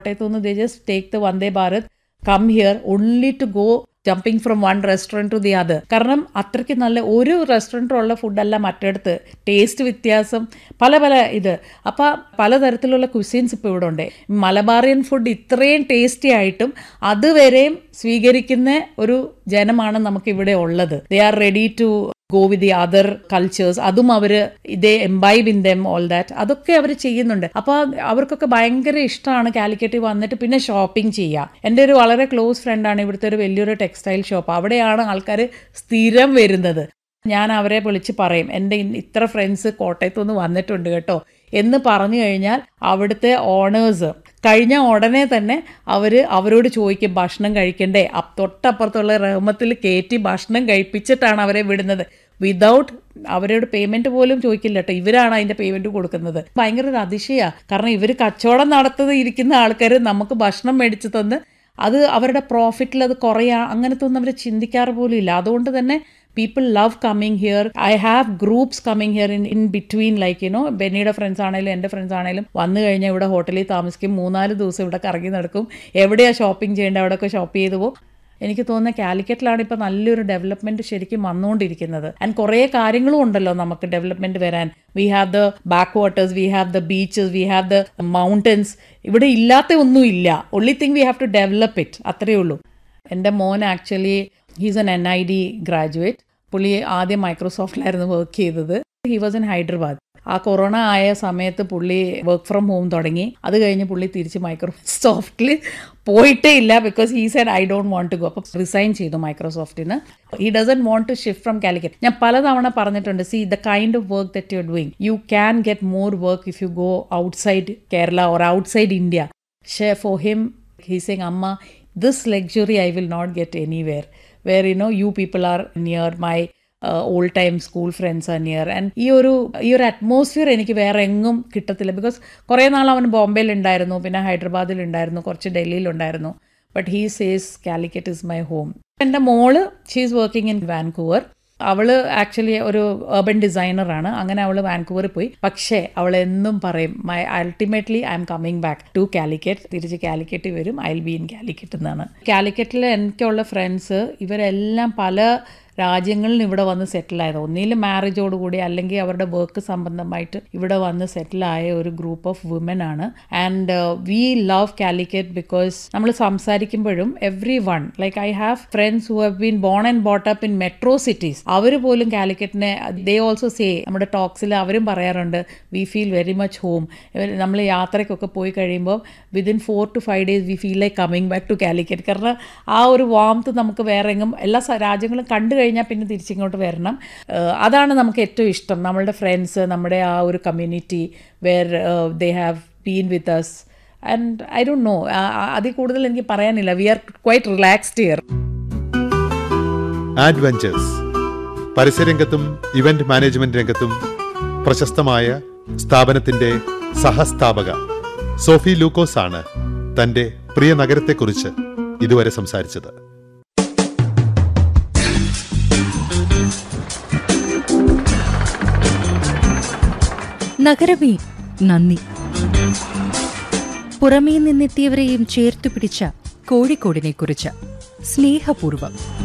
കോട്ടയത്തുനിന്ന് they just take the Vande Bharat come here only to go jumping from one restaurant to the other കാരണം അത്രയ്ക്ക് നല്ല ഒരു റെസ്റ്റോറൻറ്റിലുള്ള ഫുഡല്ല മറ്റിടത്ത് taste വ്യത്യാസം പല പല ഇത് അപ്പോൾ പലതരത്തിലുള്ള കുസീൻസ് ഇപ്പോൾ ഇവിടെ ഉണ്ട് മലബാറിയൻ ഫുഡ് ഇത്രയും ടേസ്റ്റി ആയിട്ടും അതുവരെയും സ്വീകരിക്കുന്ന ഒരു ജനമാണ് നമുക്ക് ഇവിടെ ഉള്ളത് they are ready to go with the other cultures അതും അവർ ഇതേ imbibe in them all that അതൊക്കെ അവർ ചെയ്യുന്നുണ്ട് അപ്പോൾ അവർക്കൊക്കെ ഭയങ്കര ഇഷ്ടമാണ് കാലിക്കറ്റിൽ വന്നിട്ട് പിന്നെ ഷോപ്പിംഗ് ചെയ്യുക എൻ്റെ ഒരു വളരെ ക്ലോസ് ഫ്രണ്ടാണ് ഇവിടുത്തെ ഒരു വലിയൊരു ടെക്സ്റ്റൈൽ ഷോപ്പ് അവിടെയാണ് ആൾക്കാർ സ്ഥിരം വരുന്നത് ഞാൻ അവരെ വിളിച്ച് പറയും എൻ്റെ ഇത്ര ഫ്രണ്ട്സ് കോട്ടയത്തുനിന്ന് വന്നിട്ടുണ്ട് കേട്ടോ എന്ന് പറഞ്ഞു കഴിഞ്ഞാൽ അവിടുത്തെ ഓണേഴ്സ് കഴിഞ്ഞ ഉടനെ തന്നെ അവർ അവരോട് ചോദിക്കും ഭക്ഷണം കഴിക്കണ്ടേ അപ്പ് തൊട്ടപ്പുറത്തുള്ള റഹ്മത്തിൽ കയറ്റി ഭക്ഷണം കഴിപ്പിച്ചിട്ടാണ് അവരെ വിടുന്നത് വിതൗട്ട് അവരോട് പേയ്മെന്റ് പോലും ചോദിക്കില്ല കേട്ടോ ഇവരാണ് അതിന്റെ പേയ്മെന്റ് കൊടുക്കുന്നത് ഭയങ്കര ഒരു അതിശയമാണ് കാരണം ഇവർ കച്ചവടം നടത്തുന്ന ഇരിക്കുന്ന ആൾക്കാർ നമുക്ക് ഭക്ഷണം മേടിച്ച് തന്ന് അത് അവരുടെ പ്രോഫിറ്റിൽ അത് കുറയാ അങ്ങനത്തെ ഒന്നും അവർ ചിന്തിക്കാറ് പോലും ഇല്ല അതുകൊണ്ട് തന്നെ people love coming here I have groups coming here in in between like you know ബെന്നിയുടെ ഫ്രണ്ട്സ് ആണെങ്കിലും എൻ്റെ ഫ്രണ്ട്സ് ആണെങ്കിലും വന്നു കഴിഞ്ഞാൽ ഇവിടെ ഹോട്ടലിൽ താമസിക്കും മൂന്നാല് ദിവസം ഇവിടെ കറങ്ങി നടക്കും എവിടെയാണ് ഷോപ്പിംഗ് ചെയ്യേണ്ടത് അവിടെയൊക്കെ ഷോപ്പ് ചെയ്തു പോകും എനിക്ക് തോന്നുന്ന കാലിക്കറ്റിലാണ് ഇപ്പോൾ നല്ലൊരു ഡെവലപ്മെന്റ് ശരിക്കും വന്നുകൊണ്ടിരിക്കുന്നത് ആൻഡ് കുറേ കാര്യങ്ങളും ഉണ്ടല്ലോ നമുക്ക് ഡെവലപ്മെന്റ് വരാൻ we have the backwaters we have the beaches we have the mountains ഇവിടെ ഇല്ലാത്ത ഒന്നും ഇല്ല only thing we have to develop it അത്രയേ ഉള്ളൂ എൻ്റെ മോൻ actually he's N N I D graduate പുള്ളി ആദ്യം മൈക്രോസോഫ്റ്റിലായിരുന്നു വർക്ക് ചെയ്തത് ഹി വാസ് ഇൻ ഹൈദരാബാദ് ആ കൊറോണ ആയ സമയത്ത് പുള്ളി വർക്ക് ഫ്രം ഹോം തുടങ്ങി അത് കഴിഞ്ഞ് പുള്ളി തിരിച്ച് മൈക്രോസോഫ്റ്റിൽ പോയിട്ടേ ഇല്ല because he said I don't want to go അപ്പം റിസൈൻ ചെയ്തു മൈക്രോസോഫ്റ്റിന് he doesn't want to shift from Calicut ഞാൻ പലതവണ പറഞ്ഞിട്ടുണ്ട് see the kind of work that you doing you can get more work if you go outside Kerala or outside India പക്ഷേ for him he saying അമ്മ this luxury I will not get anywhere where you know you people are near my old time school friends are near and ഈ ഒരു ഈ ഒരു atmosphere എനിക്ക് വേറെ എങ്ങും കിട്ടത്തില്ല ബിക്കോസ് കുറേ നാൾ അവൻ ബോംബെയിൽ ഉണ്ടായിരുന്നു പിന്നെ ഹൈദരാബാദിൽ ഉണ്ടായിരുന്നു കുറച്ച് ഡൽഹിയിലുണ്ടായിരുന്നു but he says Calicut is my home എൻ്റെ മോള് she is working in Vancouver അവള് ആക്ച്വലി ഒരു urban ഡിസൈനറാണ് അങ്ങനെ അവൾ വാൻകൂവറിൽ പോയി പക്ഷേ അവൾ എന്നും പറയും my ultimately I am coming back to Calicut തിരിച്ച് കാലിക്കറ്റ് വരും I will be in Calicut എന്നാണ് കാലിക്കറ്റിൽ എനിക്കുള്ള ഫ്രണ്ട്സ് ഇവരെല്ലാം പല രാജ്യങ്ങളിൽ ഇവിടെ വന്ന് സെറ്റിലായത് ഒന്നിലും മാരേജോടുകൂടി അല്ലെങ്കിൽ അവരുടെ വർക്ക് സംബന്ധമായിട്ട് ഇവിടെ വന്ന് സെറ്റിലായ ഒരു ഗ്രൂപ്പ് ഓഫ് വുമൻ ആണ് and we love Calicut because നമ്മൾ സംസാരിക്കുമ്പോഴും every one like I have friends who have been born and bought up in metro cities അവർ പോലും കാലിക്കറ്റിനെ ദേ ഓൾസോ സേ നമ്മുടെ ടോക്സിൽ അവരും പറയാറുണ്ട് we feel very much home നമ്മൾ യാത്രയ്ക്കൊക്കെ പോയി കഴിയുമ്പോൾ within four to five days we feel like coming back to Calicut കാരണം ആ ഒരു വാംത്ത് നമുക്ക് വേറെ എങ്ങും എല്ലാ സ- രാജ്യങ്ങളും കണ്ടു കഴിഞ്ഞാൽ പിന്നെ തിരിച്ചിങ്ങോട്ട് വരണം ഏഹ് അതാണ് നമുക്ക് ഏറ്റവും ഇഷ്ടം നമ്മളുടെ ഫ്രണ്ട്സ് നമ്മുടെ ആ ഒരു community where they have been with us and I don't know അതിൽ കൂടുതൽ എനിക്ക് പറയാനില്ല വി ആർ ക്വൈറ്റ് റിലാക്സ്ഡ് ഇയർ ആഡ്വഞ്ചേഴ്സ് പരസ്യരംഗത്തും ഇവന്റ് മാനേജ്മെന്റ് രംഗത്തും പ്രശസ്തമായ സ്ഥാപനത്തിന്റെ സഹസ്ഥാപക സോഫി ലൂക്കോസ് ആണ് തന്റെ പ്രിയ നഗരത്തെക്കുറിച്ച് ഇതുവരെ സംസാരിച്ചത് നഗരമേ നന്ദി പുറമേ നിന്നെത്തിയവരെയും ചേർത്തു പിടിച്ച കോഴിക്കോടിനെ കുറിച്ച് സ്നേഹപൂർവം